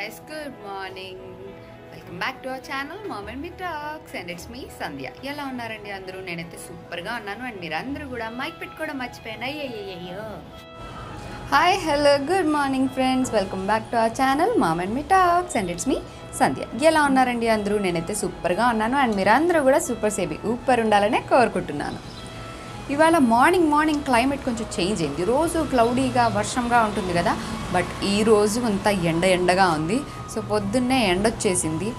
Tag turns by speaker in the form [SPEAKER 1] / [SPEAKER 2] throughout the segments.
[SPEAKER 1] guys, good morning. Welcome back to our channel mom and me talks and it's me Sandhya ఎలా ఉన్నారండి అందరూ నేనైతే సూపర్గా ఉన్నాను అండ్ మీరు అందరూ కూడా మైక్ పెట్టుకోవడం మర్చిపోయాను అయ్యయ్యో hi hello good morning friends welcome back to our channel mom and me talks and it's me Sandhya ఎలా ఉన్నారండి అందరూ నేనైతే సూపర్గా ఉన్నాను అండ్ మీరు అందరూ కూడా సూపర్ సేబీ ఊపర్ ఉండాలనే కోరుకుంటున్నాను ఇవాళ మార్నింగ్ మార్నింగ్ క్లైమేట్ కొంచెం చేంజ్ అయింది రోజు క్లౌడీగా వర్షంగా ఉంటుంది కదా బట్ ఈ రోజు అంతా ఎండ ఎండగా ఉంది సో పొద్దున్నే ఎండ వచ్చేసింది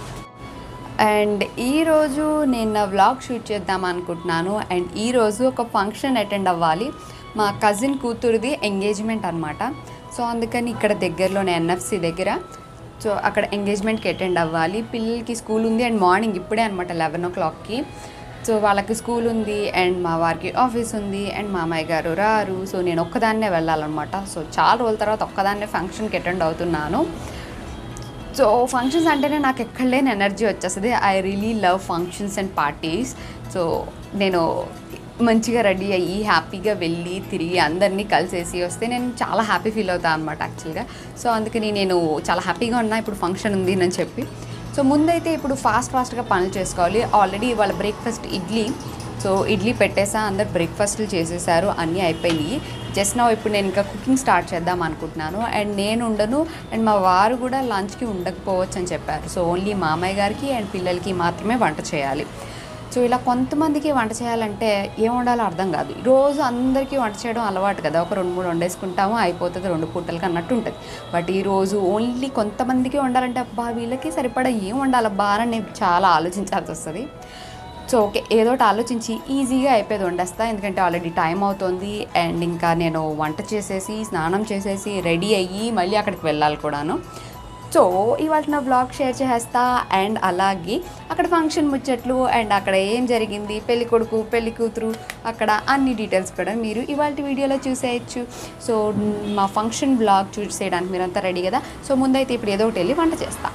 [SPEAKER 1] అండ్ ఈరోజు నేను నా వ్లాగ్ షూట్ చేద్దాం అనుకుంటున్నాను అండ్ ఈరోజు ఒక ఫంక్షన్ అటెండ్ అవ్వాలి మా కజిన్ కూతురుది ఎంగేజ్మెంట్ అనమాట సో అందుకని ఇక్కడ దగ్గరలోనే ఎన్ఎఫ్సి దగ్గర సో అక్కడ ఎంగేజ్మెంట్కి అటెండ్ అవ్వాలి పిల్లలకి స్కూల్ ఉంది అండ్ మార్నింగ్ ఇప్పుడే అనమాట లెవెన్ ఓ క్లాక్కి సో వాళ్ళకి స్కూల్ ఉంది అండ్ మా వారికి ఆఫీస్ ఉంది అండ్ మా అమ్మాయి గారు రారు సో నేను ఒక్కదాన్నే వెళ్ళాలన్నమాట సో చాలా రోజుల తర్వాత ఒక్కదాన్నే ఫంక్షన్కి అటెండ్ అవుతున్నాను సో ఫంక్షన్స్ అంటేనే నాకు ఎక్కడ లేని ఎనర్జీ వచ్చేస్తుంది I really love functions and parties so నేను మంచిగా రెడీ అయ్యి హ్యాపీగా వెళ్ళి తిరిగి అందరినీ కలిసేసి వస్తే నేను చాలా హ్యాపీ ఫీల్ అవుతాను అనమాట యాక్చువల్గా సో అందుకని నేను చాలా హ్యాపీగా ఉన్నా ఇప్పుడు ఫంక్షన్ ఉంది అని చెప్పి సో ముందైతే ఇప్పుడు ఫాస్ట్ ఫాస్ట్గా పనులు చేసుకోవాలి ఆల్రెడీ వాళ్ళ బ్రేక్ఫాస్ట్ ఇడ్లీ సో ఇడ్లీ పెట్టేసా అందరు బ్రేక్ఫాస్ట్లు చేసేసారు అన్నీ అయిపోయినాయి జస్ట్ నా ఇప్పుడు నేను ఇంకా కుకింగ్ స్టార్ట్ చేద్దాం అనుకుంటున్నాను అండ్ నేను ఉండను అండ్ మా వారు కూడా లంచ్కి ఉండకపోవచ్చు అని చెప్పారు సో ఓన్లీ మామయ్య గారికి అండ్ పిల్లలకి మాత్రమే వంట చేయాలి సో ఇలా కొంతమందికి వంట చేయాలంటే ఏం వండాలో అర్థం కాదు రోజు అందరికీ వంట చేయడం అలవాటు కదా ఒక రెండు మూడు వండేసుకుంటాము అయిపోతుంది రెండు పూటలకి అన్నట్టు ఉంటుంది బట్ ఈ రోజు ఓన్లీ కొంతమందికి వండాలంటే అబ్బా వీళ్ళకి సరిపడా ఏం వండాలబ్బా అని నేను చాలా ఆలోచించాల్సి వస్తుంది సో ఓకే ఏదో ఒకటి ఆలోచించి ఈజీగా అయిపోయేది వండేస్తా ఎందుకంటే ఆల్రెడీ టైం అవుతుంది అండ్ ఇంకా నేను వంట చేసేసి స్నానం చేసేసి రెడీ అయ్యి మళ్ళీ అక్కడికి వెళ్ళాలి కూడాను సో ఇవాళ నా బ్లాగ్ షేర్ చేసేస్తా అండ్ అలాగే అక్కడ ఫంక్షన్ ముచ్చట్లు అండ్ అక్కడ ఏం జరిగింది పెళ్లి కొడుకు పెళ్లి కూతురు అక్కడ అన్ని డీటెయిల్స్ కూడా మీరు ఇవాళ వీడియోలో చూసేయచ్చు సో మా ఫంక్షన్ బ్లాగ్ చూసేయడానికి మీరంతా రెడీ కదా సో ముందైతే ఇప్పుడు ఏదో ఒకటి వెళ్ళి వంట చేస్తా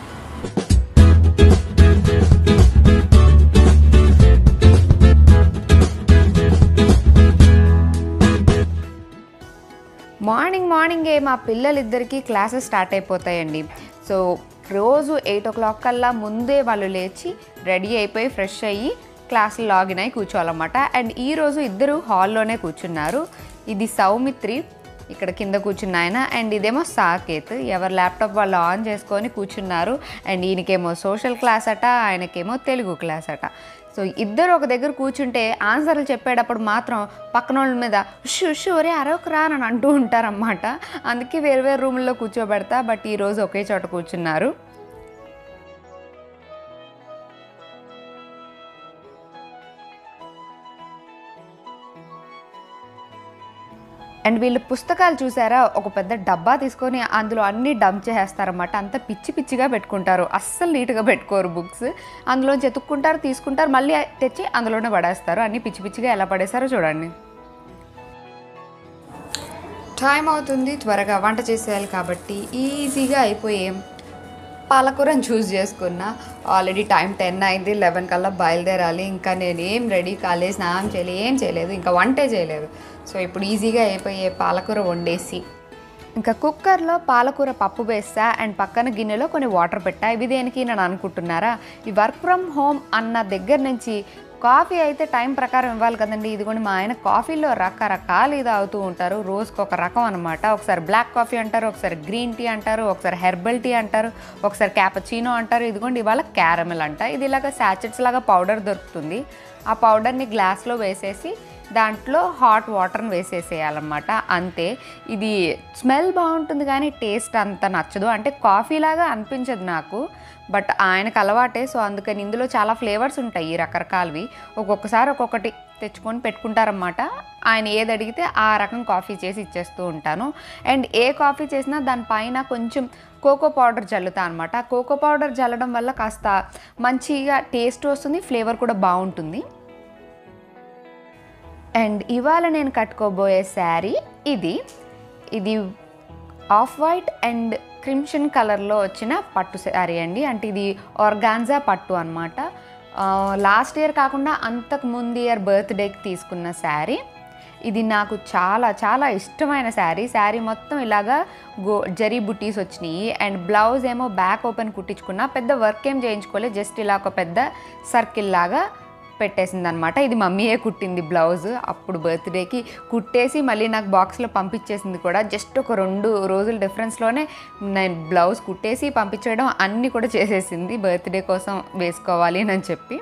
[SPEAKER 1] మార్నింగ్ మార్నింగే మా పిల్లలిద్దరికీ క్లాసెస్ స్టార్ట్ అయిపోతాయండి సో రోజు ఎయిట్ ఓ క్లాక్ కల్లా ముందే వాళ్ళు లేచి రెడీ అయిపోయి ఫ్రెష్ అయ్యి క్లాసులు లాగిన్ అయి కూర్చోవాలన్నమాట అండ్ ఈరోజు ఇద్దరు హాల్లోనే కూర్చున్నారు ఇది సౌమిత్రి ఇక్కడ కింద కూర్చున్న ఆయన అండ్ ఇదేమో సాకేత్ ఎవరు ల్యాప్టాప్ వాళ్ళు ఆన్ చేసుకొని కూర్చున్నారు అండ్ ఈయనకేమో సోషల్ క్లాస్ అట ఆయనకేమో తెలుగు క్లాస్ అట సో ఇద్దరు ఒక దగ్గర కూర్చుంటే ఆన్సర్లు చెప్పేటప్పుడు మాత్రం పక్కన వాళ్ళ మీద ఉషు ఉషు ఒరే అరవకురా అని అంటూ ఉంటారన్నమాట అందుకే వేరు వేరు రూముల్లో కూర్చోబెడతా బట్ ఈరోజు ఒకే చోట కూర్చున్నారు అండ్ వీళ్ళు పుస్తకాలు చూసారా ఒక పెద్ద డబ్బా తీసుకొని అందులో అన్ని డంప్ చేసేస్తారన్నమాట అంత పిచ్చి పిచ్చిగా పెట్టుకుంటారు అస్సలు నీట్గా పెట్టుకోరు బుక్స్ అందులోంచి ఎత్తుక్కుంటారు తీసుకుంటారు మళ్ళీ తెచ్చి అందులోనే పడేస్తారు అన్ని పిచ్చి పిచ్చిగా ఎలా పడేస్తారో చూడండి టైం అవుతుంది త్వరగా వంట చేసేయాలి కాబట్టి ఈజీగా అయిపోయే పాలకూరని చూస్ చేసుకున్నా ఆల్రెడీ టైం టెన్ అయింది లెవెన్ కల్లా బయలుదేరాలి ఇంకా నేను ఏం రెడీ కాలేదు స్నానం చేయలేదు ఏం చేయలేదు ఇంకా వంటే చేయలేదు సో ఇప్పుడు ఈజీగా అయిపోయే పాలకూర వండేసి ఇంకా కుక్కర్లో పాలకూర పప్పు వేస్తా అండ్ పక్కన గిన్నెలో కొన్ని వాటర్ పెట్టా ఇవి దేనికి నేను అనుకుంటున్నారా ఈ వర్క్ ఫ్రమ్ హోమ్ అన్న దగ్గర నుంచి కాఫీ అయితే టైం ప్రకారం ఇవ్వాలి కదండి ఇదిగోండి మా ఆయన కాఫీలో రకరకాలు ఇది అవుతూ ఉంటారు రోజుకి ఒక రకం అనమాట ఒకసారి బ్లాక్ కాఫీ అంటారు ఒకసారి గ్రీన్ టీ అంటారు ఒకసారి హెర్బల్ టీ అంటారు ఒకసారి క్యాపచీనో అంటారు ఇదిగోండి ఇవాళ క్యారమెల్ అంట ఇది ఇలాగ శాచెట్స్ లాగా పౌడర్ దొరుకుతుంది ఆ పౌడర్ని గ్లాస్లో వేసేసి దాంట్లో హాట్ వాటర్ని వేసేసేయాలన్నమాట అంతే ఇది స్మెల్ బాగుంటుంది కానీ టేస్ట్ అంత నచ్చదు అంటే కాఫీ లాగా అనిపించదు నాకు బట్ ఆయనకు అలవాటే సో అందుకని ఇందులో చాలా ఫ్లేవర్స్ ఉంటాయి రకరకాలవి ఒక్కొక్కసారి ఒక్కొక్కటి తెచ్చుకొని పెట్టుకుంటారన్నమాట ఆయన ఏది అడిగితే ఆ రకం కాఫీ చేసి ఇచ్చేస్తూ ఉంటాను అండ్ ఏ కాఫీ చేసినా దానిపైన కొంచెం కోకో పౌడర్ జల్లుతా అనమాట కోకో పౌడర్ జల్లడం వల్ల కాస్త మంచిగా టేస్ట్ వస్తుంది ఫ్లేవర్ కూడా బాగుంటుంది అండ్ ఇవాళ నేను కట్టుకోబోయే శారీ ఇది ఇది ఆఫ్ వైట్ అండ్ క్రిమ్షన్ కలర్లో వచ్చిన పట్టు శారీ అండి అంటే ఇది ఆర్గాన్జా పట్టు అనమాట లాస్ట్ ఇయర్ కాకుండా అంతకు ముందు ఇయర్ బర్త్డేకి తీసుకున్న శారీ ఇది నాకు చాలా చాలా ఇష్టమైన శారీ శారీ మొత్తం ఇలాగా గో జరీ బుటీస్ వచ్చినాయి అండ్ బ్లౌజ్ ఏమో బ్యాక్ ఓపెన్ కుట్టించుకున్నా పెద్ద వర్క్ ఏం చేయించుకోలేదు జస్ట్ ఇలా ఒక పెద్ద సర్కిల్ లాగా పెట్టేసింది అనమాట ఇది మమ్మీయే కుట్టింది బ్లౌజ్ అప్పుడు బర్త్డేకి కుట్టేసి మళ్ళీ నాకు బాక్స్లో పంపించేసింది కూడా జస్ట్ ఒక రెండు రోజుల డిఫరెన్స్లోనే నేను బ్లౌజ్ కుట్టేసి పంపించేయడం అన్నీ కూడా చేసేసింది బర్త్డే కోసం వేసుకోవాలి అని చెప్పి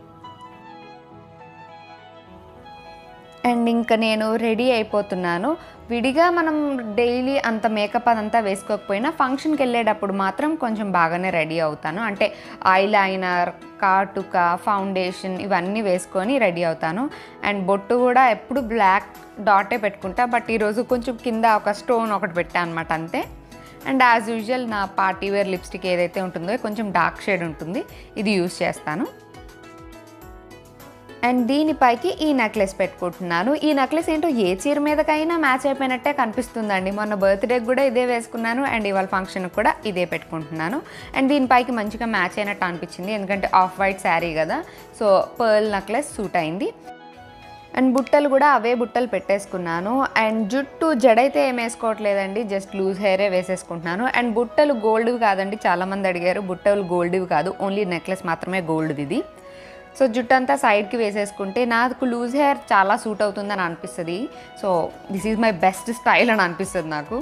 [SPEAKER 1] అండ్ ఇంకా నేను రెడీ అయిపోతున్నాను విడిగా మనం డైలీ అంత మేకప్ అదంతా వేసుకోకపోయినా ఫంక్షన్కి వెళ్ళేటప్పుడు మాత్రం కొంచెం బాగానే రెడీ అవుతాను అంటే ఆయిల్ లైనర్ కాటుక ఫౌండేషన్ ఇవన్నీ వేసుకొని రెడీ అవుతాను అండ్ బొట్టు కూడా ఎప్పుడు బ్లాక్ డాటే పెట్టుకుంటా బట్ ఈరోజు కొంచెం కింద ఒక స్టోన్ ఒకటి పెట్టా అనమాట అంతే అండ్ యాజ్ యూజువల్ నా పార్టీ వేర్ లిప్స్టిక్ ఏదైతే ఉంటుందో కొంచెం డార్క్ షేడ్ ఉంటుంది ఇది యూస్ చేస్తాను అండ్ దీనిపైకి ఈ నెక్లెస్ పెట్టుకుంటున్నాను ఈ నెక్లెస్ ఏంటో ఏ చీర మీదకైనా మ్యాచ్ అయిపోయినట్టే కనిపిస్తుందండి మొన్న బర్త్డేకి కూడా ఇదే వేసుకున్నాను అండ్ ఇవాళ ఫంక్షన్కి కూడా ఇదే పెట్టుకుంటున్నాను అండ్ దీనిపైకి మంచిగా మ్యాచ్ అయినట్టు అనిపించింది ఎందుకంటే ఆఫ్ వైట్ శారీ కదా సో పర్ల్ నెక్లెస్ సూట్ అయింది అండ్ బుట్టలు కూడా అవే బుట్టలు పెట్టేసుకున్నాను అండ్ జుట్టు జడైతే ఏం వేసుకోవట్లేదండి జస్ట్ లూజ్ హెయిరే వేసేసుకుంటున్నాను అండ్ బుట్టలు గోల్డ్వి కాదండి చాలామంది అడిగారు బుట్టలు గోల్డ్వి కాదు ఓన్లీ నెక్లెస్ మాత్రమే గోల్డ్ది ఇది సో జుట్టు అంతా సైడ్కి వేసేసుకుంటే నాకు లూజ్ హెయిర్ చాలా సూట్ అవుతుందని అనిపిస్తుంది so this is my best style అని అనిపిస్తుంది నాకు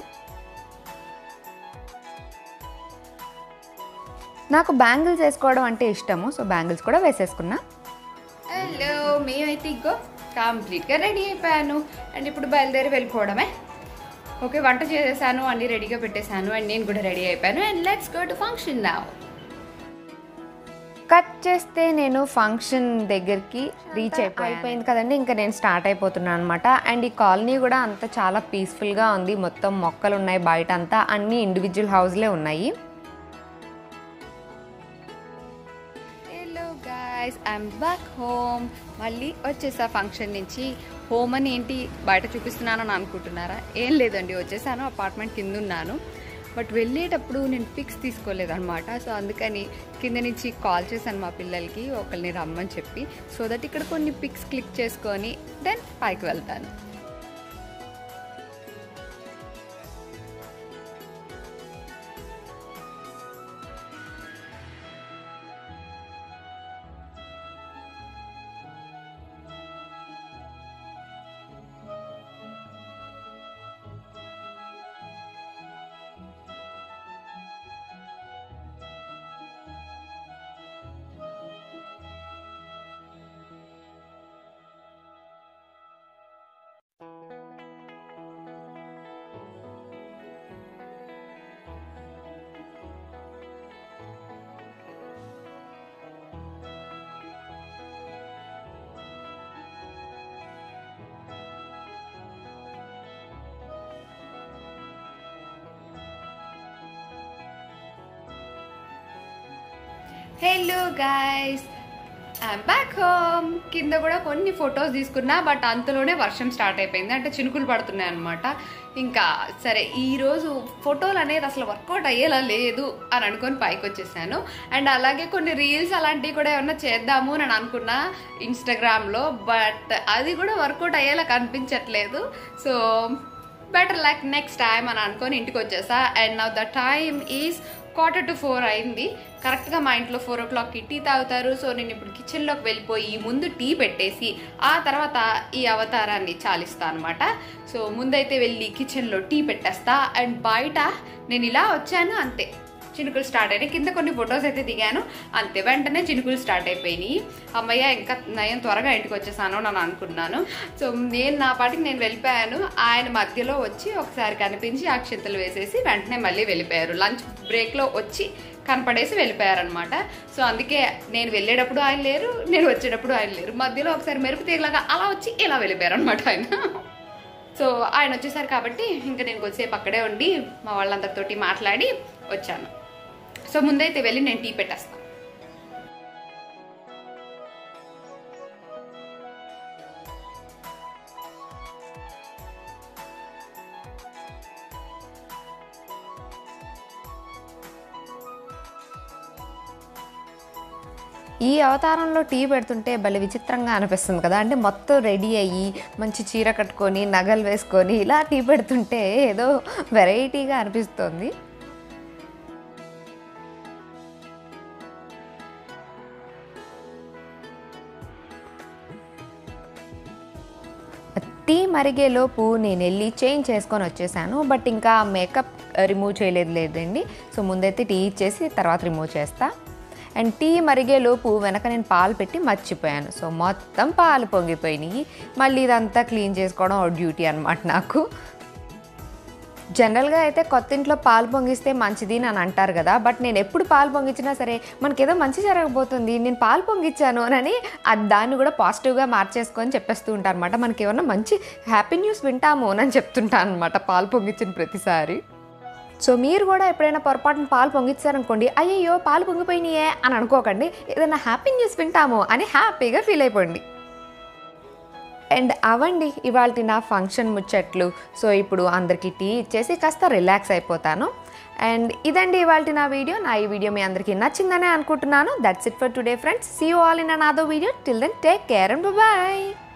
[SPEAKER 1] నాకు బ్యాంగిల్స్ వేసుకోవడం అంటే ఇష్టము సో బ్యాంగిల్స్ కూడా వేసేసుకున్నా హలో మేమైతే ఇగో కంప్లీట్గా రెడీ అయిపోయాను అండ్ ఇప్పుడు బయలుదేరి వెళ్ళిపోవడమే ఓకే వంట చేసేసాను అన్నీ రెడీగా పెట్టేశాను అండ్ నేను కూడా రెడీ అయిపోయాను and let's go to function నా కట్ చేస్తే నేను ఫంక్షన్ దగ్గరికి రీచ్ అయిపోయి అయిపోయింది కదండి ఇంకా నేను స్టార్ట్ అయిపోతున్నాను అనమాట అండ్ ఈ కాలనీ కూడా అంతా చాలా పీస్ఫుల్గా ఉంది మొత్తం మొక్కలు ఉన్నాయి బయట అంతా అన్ని ఇండివిజువల్ హౌస్లే ఉన్నాయి hello guys I'm back home మళ్ళీ వచ్చేసా ఫంక్షన్ నుంచి హోమ్ అని ఏంటి బయట చూపిస్తున్నాను అని అనుకుంటున్నారా ఏం లేదండి వచ్చేసాను అపార్ట్మెంట్ కింద ఉన్నాను బట్ వెళ్ళేటప్పుడు నేను పిక్స్ తీసుకోలేదన్నమాట సో అందుకని కింద నుంచి కాల్ చేశాను మా పిల్లలకి ఒకరిని రమ్మని చెప్పి సో దట్ ఇక్కడ కొన్ని పిక్స్ క్లిక్ చేసుకొని దెన్ పైకి వెళ్తాను hello guys I'm back home కింద కూడా కొన్ని ఫొటోస్ తీసుకున్నా బట్ అంతలోనే వర్షం స్టార్ట్ అయిపోయింది అంటే చినుకులు పడుతున్నాయి అనమాట ఇంకా సరే ఈరోజు ఫోటోలు అనేది అసలు వర్కౌట్ అయ్యేలా లేదు అని అనుకొని పైకి వచ్చేసాను అండ్ అలాగే కొన్ని రీల్స్ అలాంటివి కూడా ఏమన్నా చేద్దాము అని అనుకున్నా ఇన్స్టాగ్రామ్లో బట్ అది కూడా వర్కౌట్ అయ్యేలా కనిపించట్లేదు so better like next time అని అనుకొని ఇంటికి వచ్చేసా and now the time is quarter to four అయింది కరెక్ట్గా మా ఇంట్లో ఫోర్ ఓ క్లాక్కి టీ తాగుతారు సో నేను ఇప్పుడు కిచెన్లోకి వెళ్ళిపోయి ముందు టీ పెట్టేసి ఆ తర్వాత ఈ అవతారాన్ని చాలిస్తా అనమాట సో ముందైతే వెళ్ళి కిచెన్లో టీ పెట్టేస్తా అండ్ బయట నేను ఇలా వచ్చాను అంతే చినుకులు స్టార్ట్ అయినాయి కింద కొన్ని ఫొటోస్ అయితే దిగాను అంతే వెంటనే చినుకులు స్టార్ట్ అయిపోయినాయి అమ్మయ్య ఇంకా నయం త్వరగా ఇంటికి వచ్చేసాను అని అనుకున్నాను సో నేను నా పాటికి నేను వెళ్ళిపోయాను ఆయన మధ్యలో వచ్చి ఒకసారి కనిపించి అక్షంతలు వేసేసి వెంటనే మళ్ళీ వెళ్ళిపోయారు లంచ్ బ్రేక్లో వచ్చి కనపడేసి వెళ్ళిపోయారనమాట సో అందుకే నేను వెళ్ళేటప్పుడు ఆయన లేరు నేను వచ్చేటప్పుడు ఆయన లేరు మధ్యలో ఒకసారి మెరుపు తీగలాగా అలా వచ్చి ఇలా వెళ్ళిపోయారు అనమాట ఆయన సో ఆయన వచ్చేసారు కాబట్టి ఇంకా నేను కొద్దిసేపు అక్కడే ఉండి మా వాళ్ళందరితోటి మాట్లాడి వచ్చాను సో ముందైతే వెళ్ళి నేను టీ పెట్టేస్తాను
[SPEAKER 2] ఈ అవతారంలో టీ పెడుతుంటే భలే విచిత్రంగా అనిపిస్తుంది కదా అంటే మొత్తం రెడీ అయ్యి మంచి చీర కట్టుకొని నగలు వేసుకొని ఇలా టీ పెడుతుంటే ఏదో వెరైటీగా అనిపిస్తుంది టీ మరిగేలోపు నేను వెళ్ళి చేంజ్ చేసుకొని వచ్చేసాను బట్ ఇంకా మేకప్ రిమూవ్ చేయలేదు లేదండి సో ముందైతే టీ ఇచ్చేసి తర్వాత రిమూవ్ చేస్తా అండ్ టీ మరిగేలోపు వెనక నేను పాలు పెట్టి మర్చిపోయాను సో మొత్తం పాలు పొంగిపోయినాయి మళ్ళీ ఇదంతా క్లీన్ చేసుకోవడం ఒక డ్యూటీ అనమాట నాకు జనరల్గా అయితే కొత్త ఇంట్లో పాలు పొంగిస్తే మంచిది అని అంటారు కదా బట్ నేను ఎప్పుడు పాలు పొంగించినా సరే మనకేదో మంచి జరగబోతుంది నేను పాలు పొంగించాను అని అది దాన్ని కూడా పాజిటివ్గా మార్చేసుకొని చెప్పేస్తూ ఉంటాను అనమాట మనకి ఏమన్నా మంచి హ్యాపీ న్యూస్ వింటాము అని చెప్తుంటాను అనమాట పాలు పొంగించిన ప్రతిసారి సో మీరు కూడా ఎప్పుడైనా పొరపాటున పాలు పొంగిచ్చారనుకోండి అయ్యయ్యో పాలు పొంగిపోయినాయే అని అనుకోకండి ఏదైనా హ్యాపీ న్యూస్ వింటాము అని హ్యాపీగా ఫీల్ అయిపోండి అండ్ అవండి ఇవాళ నా ఫంక్షన్ ముచ్చట్లు సో ఇప్పుడు అందరికీ టీ ఇచ్చేసి కాస్త రిలాక్స్ అయిపోతాను అండ్ ఇదండి ఇవాళ నా వీడియో నా ఈ వీడియో మీ అందరికీ నచ్చిందనే అనుకుంటున్నాను that's it for today friends see you all in another video till then take care and bye